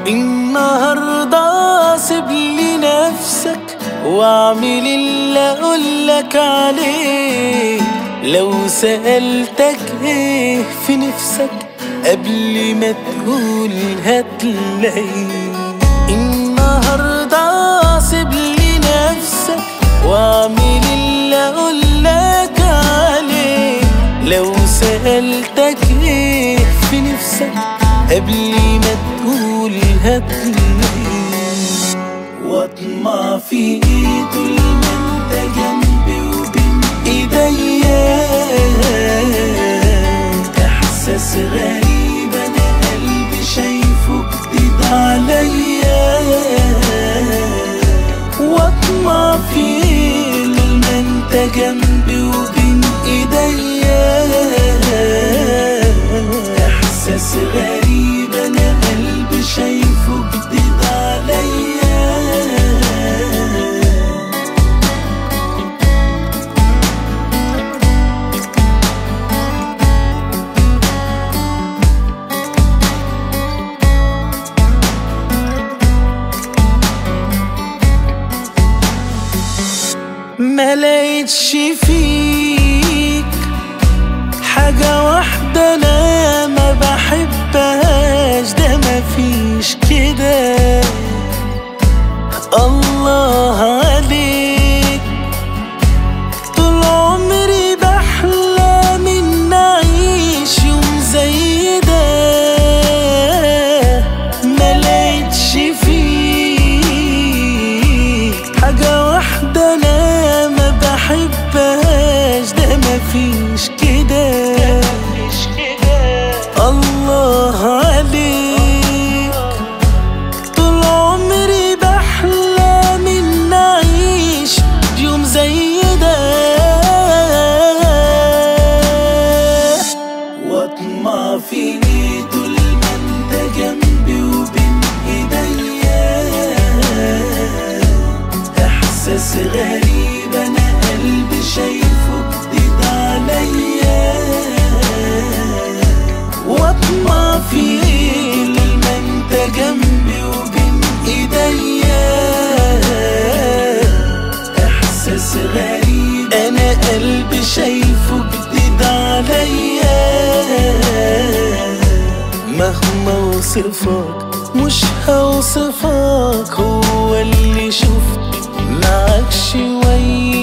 النهاردة سيب لي نفسك واعمل اللي اقولك عليه لو سألتك ايه في نفسك قبل ما تقول هتلاقيه النهاردة سيب لي نفسك واعمل اللي اقولك عليه لو سألتك ايه في نفسك قبل ما تقول هتلاقيه واطمع في ايه طول ما انت جنبي وبين ايديا احساس غريب انا قلبي شايفه جديد عليا واطمع في ايه طول ما انت جنبي وبين ايديا احساس غريب انا قلبي شايفه جديد عليا ما لقيتش فيك حاجة واحدة أنا ما بحبهاش ده مفيش كده الله عليك طول عمري بحلم إن أعيش يوم زي ده ما لقيتش فيك حاجة واحدة أنا ما بحبهاش ده مفيش كده الله عليك طول عمري بحلم إن أعيش يوم زي ده واطمع في طول ما انت جنبي وبين ايديا احساس غريب انا قلبي شايفه جديد عليا واطمع في طول ما انت جنبي وبين ايديا احساس غريب انا قلبي شايفه جديد عليا مهما اوصفك مش هوصفك هو اللي شفت معاك شوية